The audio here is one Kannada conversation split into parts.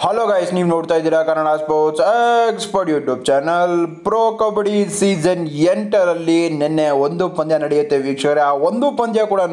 ಹಲೋ ಗೈಸ್ ನೀವು ನೋಡ್ತಾ ಇದ್ದೀರಾ Kannada sports expert YouTube channel pro kabaddi season ಎಂಟರಲ್ಲಿ ನಿನ್ನೆ ಒಂದು ಪಂದ್ಯ ನಡೆಯುತ್ತೆ ವೀಕ್ಷಕರೇ ಆ ಒಂದು ಪಂದ್ಯ ಕೂಡ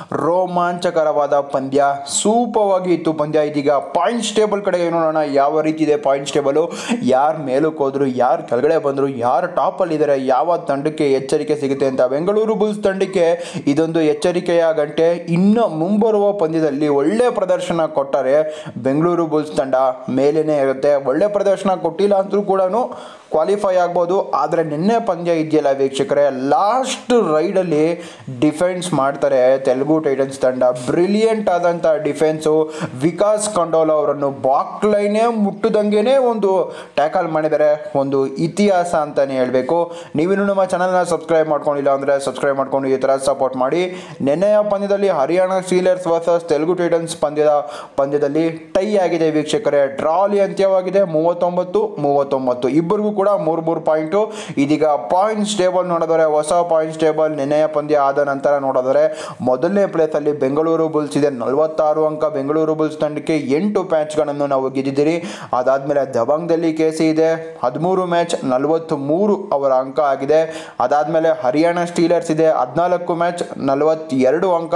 ರೋಮಾಂಚಕರವಾದ ಪಂದ್ಯ ಸೂಪವಾಗಿ ಇತ್ತು ಪಂದ್ಯ ಇದೀಗ ಪಾಯಿಂಟ್ಸ್ ಟೇಬಲ್ ಕಡೆಗೆ ನೋಡೋಣ ಯಾವ ರೀತಿ ಇದೆ ಪಾಯಿಂಟ್ಸ್ ಟೇಬಲು ಯಾರು ಮೇಲಕ್ಕೆ ಹೋದ್ರು ಯಾರು ಕೆಳಗಡೆ ಬಂದರು ಯಾರು ಟಾಪಲ್ಲಿದ್ದಾರೆ ಯಾವ ತಂಡಕ್ಕೆ ಎಚ್ಚರಿಕೆ ಸಿಗುತ್ತೆ ಅಂತ ಬೆಂಗಳೂರು ಬುಲ್ಸ್ ತಂಡಕ್ಕೆ ಇದೊಂದು ಎಚ್ಚರಿಕೆಯ ಗಂಟೆ ಇನ್ನು ಮುಂಬರುವ ಪಂದ್ಯದಲ್ಲಿ ಒಳ್ಳೆ ಪ್ರದರ್ಶನ ಕೊಟ್ಟರೆ ಬೆಂಗಳೂರು ಬುಲ್ಸ್ ತಂಡ ಮೇಲೇನೆ ಇರುತ್ತೆ ಒಳ್ಳೆ ಪ್ರದರ್ಶನ ಕೊಟ್ಟಿಲ್ಲ ಅಂದರೂ ಕೂಡ ಕ್ವಾಲಿಫೈ ಆಗ್ಬೋದು ಆದರೆ ನಿನ್ನೆ ಪಂದ್ಯ ಇದೆಯಲ್ಲ ವೀಕ್ಷಕರೇ ಲಾಸ್ಟ್ ರೈಡಲ್ಲಿ ಡಿಫೆನ್ಸ್ ಮಾಡ್ತಾರೆ ತೆಲುಗು ಟೈಟನ್ಸ್ ತಂಡ ಬ್ರಿಲಿಯಂಟ್ ಆದಂಥ ಡಿಫೆನ್ಸು ವಿಕಾಸ್ ಕಂಡೋಲ ಅವರನ್ನು ಬಾಕ್ ಲೈನೇ ಮುಟ್ಟದಂಗೆ ಒಂದು ಟ್ಯಾಕಲ್ ಮಾಡಿದ್ದಾರೆ ಒಂದು ಇತಿಹಾಸ ಅಂತಲೇ ಹೇಳಬೇಕು ನೀವಿನ್ನು ನಮ್ಮ ಚಾನಲ್ನ ಸಬ್ಸ್ಕ್ರೈಬ್ ಮಾಡ್ಕೊಂಡಿಲ್ಲ ಅಂದರೆ ಸಬ್ಸ್ಕ್ರೈಬ್ ಮಾಡ್ಕೊಂಡು ಈ ಥರ ಸಪೋರ್ಟ್ ಮಾಡಿ ನಿನ್ನೆಯ ಪಂದ್ಯದಲ್ಲಿ Haryana Steelers versus Telugu Titans ಪಂದ್ಯದ ಪಂದ್ಯದಲ್ಲಿ ಟೈ ಆಗಿದೆ ವೀಕ್ಷಕರೇ ಡ್ರಾಲಿ ಅಂತ್ಯವಾಗಿದೆ ಮೂವತ್ತೊಂಬತ್ತು ಮೂವತ್ತೊಂಬತ್ತು ಇಬ್ಬರಿಗೂ ಕೂಡ ಮೂರು ಮೂರು ಪಾಯಿಂಟು ಇದೀಗ ಪಾಯಿಂಟ್ಸ್ ಟೇಬಲ್ ನೋಡಿದರೆ ಹೊಸ ಪಾಯಿಂಟ್ಸ್ ಟೇಬಲ್ ನಿನ್ನೆಯ ಪಂದ್ಯ ಆದ ನಂತರ ನೋಡಿದರೆ ಮೊದಲನೇ ಪ್ಲೇಸಲ್ಲಿ ಬೆಂಗಳೂರು ಬುಲ್ಸ್ ಇದೆ ನಲವತ್ತಾರು ಅಂಕ ಬೆಂಗಳೂರು ಬುಲ್ಸ್ ತಂಡಕ್ಕೆ ಎಂಟು ಮ್ಯಾಚ್ಗಳನ್ನು ನಾವು ಗೆದ್ದಿದ್ದೀರಿ ಅದಾದಮೇಲೆ ದಬಂಗ್ದಲ್ಲಿ ಕೆ ಸಿ ಇದೆ ಹದಿಮೂರು ಮ್ಯಾಚ್ ನಲವತ್ತ್ಮೂರು ಅವರ ಅಂಕ ಆಗಿದೆ ಅದಾದಮೇಲೆ ಹರಿಯಾಣ ಸ್ಟೀಲರ್ಸ್ ಇದೆ ಹದಿನಾಲ್ಕು ಮ್ಯಾಚ್ ನಲವತ್ತೆರಡು ಅಂಕ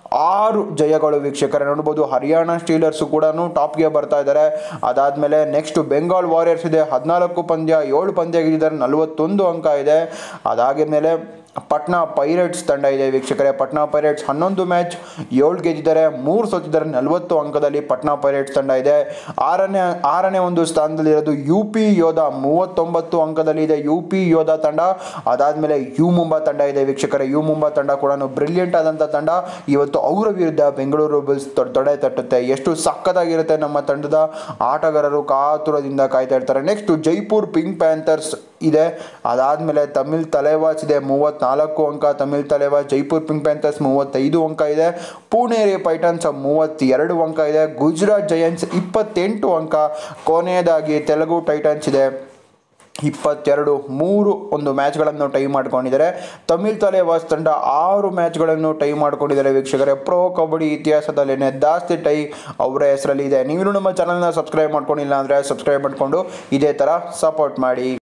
ಆರು ಜಯಗಳು ವೀಕ್ಷಕರೇ ನೋಡ್ಬೋದು ಹರಿಯಾಣ ಸ್ಟೀಲರ್ಸ್ ಕೂಡ ಟಾಪ್ಗೆ ಬರ್ತಾ ಇದ್ದಾರೆ ಅದಾದಮೇಲೆ ನೆಕ್ಸ್ಟ್ ಬೆಂಗಾಲ್ ವಾರಿಯರ್ಸ್ ಇದೆ ಹದಿನಾಲ್ಕು ಪಂದ್ಯ ಏಳು ಪಂದ್ಯ ಗೆದ್ದಿದ್ದಾರೆ ನಲವತ್ತೊಂದು ಅಂಕ ಇದೆ ಅದಾದ ಮೇಲೆ ಪಟ್ನಾ ಪೈರೇಟ್ಸ್ ತಂಡ ಇದೆ ವೀಕ್ಷಕರೇ ಪಟ್ನಾ ಪೈರೇಟ್ಸ್ ಹನ್ನೊಂದು ಮ್ಯಾಚ್ ಏಳು ಗೆದ್ದಿದ್ದಾರೆ ಮೂರು ಸೋತಿದ್ದಾರೆ ನಲವತ್ತು ಅಂಕದಲ್ಲಿ ಪಟ್ನಾ ಪೈರೇಟ್ಸ್ ತಂಡ ಇದೆ ಆರನೇ ಆರನೇ ಒಂದು ಸ್ಥಾನದಲ್ಲಿ ಇರೋದು ಯು ಪಿ ಯೋಧ ಮೂವತ್ತೊಂಬತ್ತು ಅಂಕದಲ್ಲಿ ಇದೆ ಯು ಪಿ ಯೋಧ ತಂಡ ಅದಾದಮೇಲೆ ಯು ಮುಂಬಾ ತಂಡ ಇದೆ ವೀಕ್ಷಕರೇ ಯು ಮುಂಬಾ ತಂಡ ಕೂಡ ಬ್ರಿಲಿಯಂಟ್ ಆದಂಥ ತಂಡ ಇವತ್ತು ಅವರ ವಿರುದ್ಧ ಬೆಂಗಳೂರು ಬುಲ್ಸ್ ತೊಡೆ ತಟ್ಟುತ್ತೆ ಎಷ್ಟು ಸಕ್ಕತ್ತಾಗಿರುತ್ತೆ ನಮ್ಮ ತಂಡದ ಆಟಗಾರರು ಕಾತುರದಿಂದ ಕಾಯ್ತಾ ಇರ್ತಾರೆ ನೆಕ್ಸ್ಟ್ ಜೈಪುರ್ ಪಿಂಕ್ ಪ್ಯಾಂಥರ್ಸ್ ಇದೆ ಅದಾದಮೇಲೆ ತಮಿಳ್ ತಲೆವಾಸ್ ಇದೆ ಮೂವತ್ತ್ನಾಲ್ಕು ಅಂಕ ತಮಿಳ್ ತಲೆವಾಸ್ ಜೈಪುರ್ ಪಿಂಕ್ ಪ್ಯಾಂಥರ್ಸ್ ಮೂವತ್ತೈದು ಅಂಕ ಇದೆ ಪುಣೇರಿ ಪೈಟನ್ಸ್ ಮೂವತ್ತೆರಡು ಅಂಕ ಇದೆ ಗುಜರಾತ್ ಜಯಂಟ್ಸ್ ಇಪ್ಪತ್ತೆಂಟು ಅಂಕ ಕೊನೆಯದಾಗಿ ತೆಲುಗು ಟೈಟನ್ಸ್ ಇದೆ ಇಪ್ಪತ್ತೆರಡು ಮೂರು ಒಂದು ಮ್ಯಾಚ್ಗಳನ್ನು ಟೈ ಮಾಡ್ಕೊಂಡಿದ್ದಾರೆ ತಮಿಳ್ ತಲೆವಾಸ್ ತಂಡ ಆರು ಮ್ಯಾಚ್ಗಳನ್ನು ಟೈ ಮಾಡ್ಕೊಂಡಿದ್ದಾರೆ ವೀಕ್ಷಕರೇ ಪ್ರೋ ಕಬಡ್ಡಿ ಇತಿಹಾಸದಲ್ಲೇ ಜಾಸ್ತಿ ಟೈ ಅವರ ಹೆಸರಲ್ಲಿ ಇದೆ ನೀವು ನಮ್ಮ ಚಾನಲ್ನ ಸಬ್ಸ್ಕ್ರೈಬ್ ಮಾಡ್ಕೊಂಡಿಲ್ಲ ಅಂದರೆ ಸಬ್ಸ್ಕ್ರೈಬ್ ಮಾಡಿಕೊಂಡು ಇದೇ ಥರ ಸಪೋರ್ಟ್ ಮಾಡಿ